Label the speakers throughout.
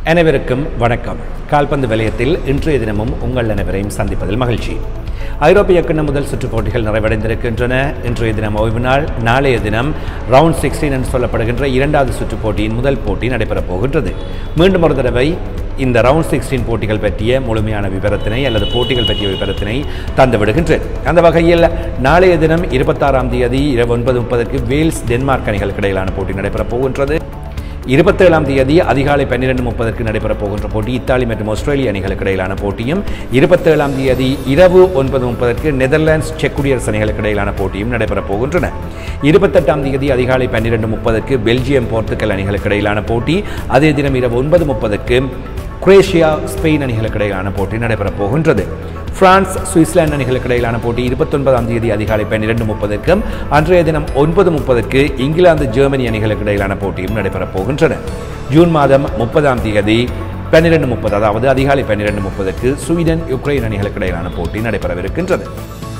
Speaker 1: அனைவருக்கும் வணக்கம் கால்பந்து வலயத்தில் இன்றைய தினமும் உங்கள் அனைவரையும் சந்திப்பதில் மகிழ்ச்சி ஐரோப்பிய கிண்ண முதல் சுற்றுப் போட்டிகள் நிறைவடைந்திருக்கின்றன இன்றைய தினம் ஓய்வு நாள் நாளைய தினம் ரவுண்ட் சிக்ஸ்டீன் என்று சொல்லப்படுகின்ற இரண்டாவது சுற்றுப் போட்டியின் முதல் போட்டி நடைபெறப் போகின்றது மீண்டும் ஒரு தடவை இந்த ரவுண்ட் சிக்ஸ்டீன் போட்டிகள் பற்றிய முழுமையான விவரத்தினை அல்லது போட்டிகள் பற்றிய விவரத்தினை தந்து விடுகின்றேன் அந்த வகையில் நாளைய தினம் இருபத்தாறாம் தேதி இரவு ஒன்பது முப்பதற்கு வேல்ஸ் டென்மார்க் அணிகளுக்கு இடையிலான போட்டி நடைபெறப் போகின்றது இருபத்தேழாம் தேதி அதிகாலை பன்னிரெண்டு முப்பதற்கு நடைபெறப் போகின்ற போட்டி இத்தாலி மற்றும் ஆஸ்திரேலிய அணிகளுக்கு இடையிலான போட்டியும் இருபத்தேழாம் தேதி இரவு ஒன்பது முப்பதற்கு நெதர்லாண்ட்ஸ் செக் குடியரசு அணிகளுக்கு இடையிலான போட்டியும் நடைபெறப் போகின்றன இருபத்தெட்டாம் தேதி அதிகாலை பன்னிரெண்டு முப்பதற்கு பெல்ஜியம் போர்த்துகல் அணிகளுக்கு இடையிலான போட்டி அதே தினம் இரவு ஒன்பது முப்பதற்கு குரேஷியா ஸ்பெயின் அணிகளுக்கு இடையிலான போட்டி நடைபெறப் போகின்றது பிரான்ஸ் சுவிட்சர்லாந்து அணிகளுக்கு இடையிலான போட்டி இருபத்தொன்பதாம் தேதி அதிகாலை பன்னிரெண்டு முப்பதற்கும் அன்றைய தினம் ஒன்பது முப்பதுக்கு இங்கிலாந்து ஜெர்மனி அணிகளுக்கு இடையிலான போட்டியும் நடைபெறப் போகின்றன ஜூன் மாதம் முப்பதாம் தேதி பன்னிரெண்டு முப்பது அதாவது அதிகாலை பன்னிரெண்டு முப்பதுக்கு ஸ்வீடன் யுக்ரைன் அணிகளுக்கு இடையிலான போட்டி நடைபெறவிருக்கின்றது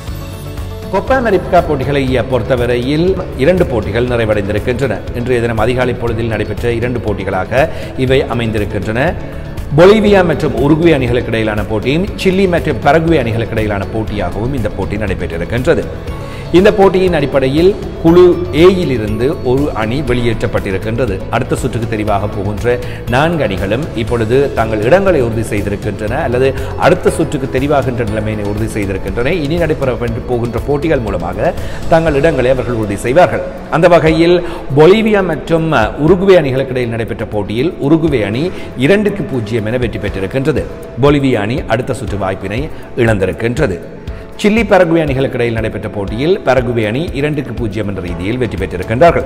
Speaker 1: கொப்பா அமெரிக்கா போட்டிகளை பொறுத்தவரையில் இரண்டு போட்டிகள் நிறைவடைந்திருக்கின்றன இன்றைய தினம் அதிகாலை பொழுதில் நடைபெற்ற இரண்டு போட்டிகளாக இவை அமைந்திருக்கின்றன பொலிவியா மற்றும் உருகுவே அணிகளுக்கு இடையிலான போட்டியும் சில்லி மற்றும் பரகுவே அணிகளுக்கு இடையிலான போட்டியாகவும் இந்த போட்டி நடைபெற்றிருக்கின்றது இந்த போட்டியின் அடிப்படையில் குழு ஏயில் இருந்து ஒரு அணி வெளியேற்றப்பட்டிருக்கின்றது அடுத்த சுற்றுக்கு தெரிவாக போகின்ற நான்கு அணிகளும் இப்பொழுது தங்கள் இடங்களை உறுதி செய்திருக்கின்றன அல்லது அடுத்த சுற்றுக்கு தெரிவாகின்ற நிலைமையினை உறுதி செய்திருக்கின்றன இனி நடைபெற போகின்ற போட்டிகள் மூலமாக தங்கள் இடங்களை அவர்கள் உறுதி செய்வார்கள் அந்த வகையில் பொலிவியா மற்றும் உருகுவே அணிகளுக்கு இடையில் நடைபெற்ற போட்டியில் உருகுவே அணி இரண்டுக்கு பூஜ்ஜியம் என வெற்றி பெற்றிருக்கின்றது பொலிவியா அணி அடுத்த சுற்று வாய்ப்பினை இழந்திருக்கின்றது சில்லி பரகுவே அணிகளுக்கு இடையில் நடைபெற்ற போட்டியில் பரகுவே அணி இரண்டுக்கு பூஜ்ஜியம் என்ற ரீதியில் வெற்றி பெற்றிருக்கின்றார்கள்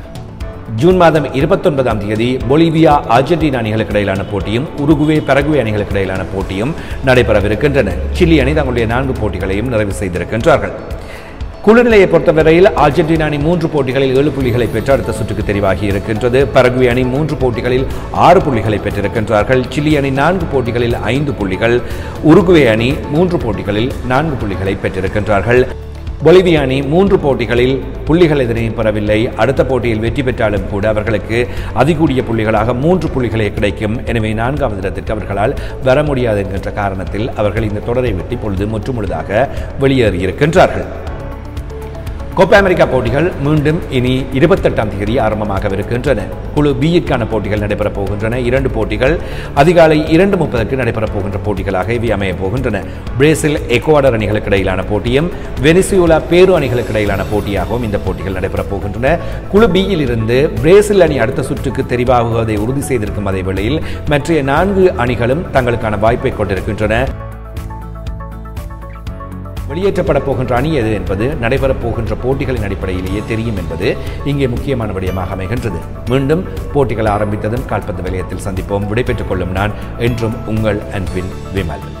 Speaker 1: ஜூன் மாதம் இருபத்தொன்பதாம் தேதி பொலிவியா அர்ஜென்டினா அணிகளுக்கு இடையிலான போட்டியும் உருகுவே பரகுவே அணிகளுக்கு இடையிலான போட்டியும் நடைபெறவிருக்கின்றன சில்லி அணி தங்களுடைய நான்கு போட்டிகளையும் நிறைவு செய்திருக்கின்றார்கள் குழுநிலையை பொறுத்தவரையில் அர்ஜென்டினா அணி மூன்று போட்டிகளில் ஏழு புள்ளிகளை பெற்று அடுத்த சுற்றுக்கு தெரிவாகி இருக்கின்றது பரகுவே அணி மூன்று போட்டிகளில் ஆறு புள்ளிகளை பெற்றிருக்கின்றார்கள் சில்லி அணி நான்கு போட்டிகளில் ஐந்து புள்ளிகள் உருகுவே அணி மூன்று போட்டிகளில் நான்கு புள்ளிகளை பெற்றிருக்கின்றார்கள் பொலிவியா அணி மூன்று போட்டிகளில் புள்ளிகள் எதனையும் பெறவில்லை அடுத்த போட்டியில் வெற்றி பெற்றாலும் கூட அவர்களுக்கு அதிகூடிய புள்ளிகளாக மூன்று புள்ளிகளே கிடைக்கும் எனவே நான்காவது இடத்திற்கு அவர்களால் வர முடியாது என்கின்ற காரணத்தில் அவர்கள் இந்த தொடரை வெட்டி பொழுது முற்றுமுழுதாக வெளியேறியிருக்கின்றார்கள் கோப்பா அமெரிக்கா போட்டிகள் மீண்டும் இனி இருபத்தெட்டாம் தேதி ஆரம்பமாகவிருக்கின்றன குழு பியிற்கான போட்டிகள் நடைபெறப் போகின்றன இரண்டு போட்டிகள் அதிகாலை இரண்டு முப்பதற்கு நடைபெறப் போகின்ற போட்டிகளாக இவை அமையப் போகின்றன பிரேசில் எக்குவாடர் அணிகளுக்கு இடையிலான போட்டியும் வெனிசுலா பேரு அணிகளுக்கு இடையிலான போட்டியாகவும் இந்த போட்டிகள் நடைபெறப் போகின்றன குழு பியில் இருந்து பிரேசில் அணி அடுத்த சுற்றுக்கு தெரிவாகுவதை உறுதி செய்திருக்கும் அதே வேளையில் மற்ற நான்கு அணிகளும் தங்களுக்கான வாய்ப்பை கொண்டிருக்கின்றன வெளியேற்றப்பட போகின்ற அணி எது என்பது நடைபெறப் போகின்ற போட்டிகளின் அடிப்படையிலேயே தெரியும் என்பது இங்கே முக்கியமான விடயமாக அமைகின்றது மீண்டும் போட்டிகள் ஆரம்பித்ததும் கால்பந்து விலையத்தில் சந்திப்போம் விடைபெற்றுக் கொள்ளும் நான் என்றும் உங்கள் அன்பின் விமல்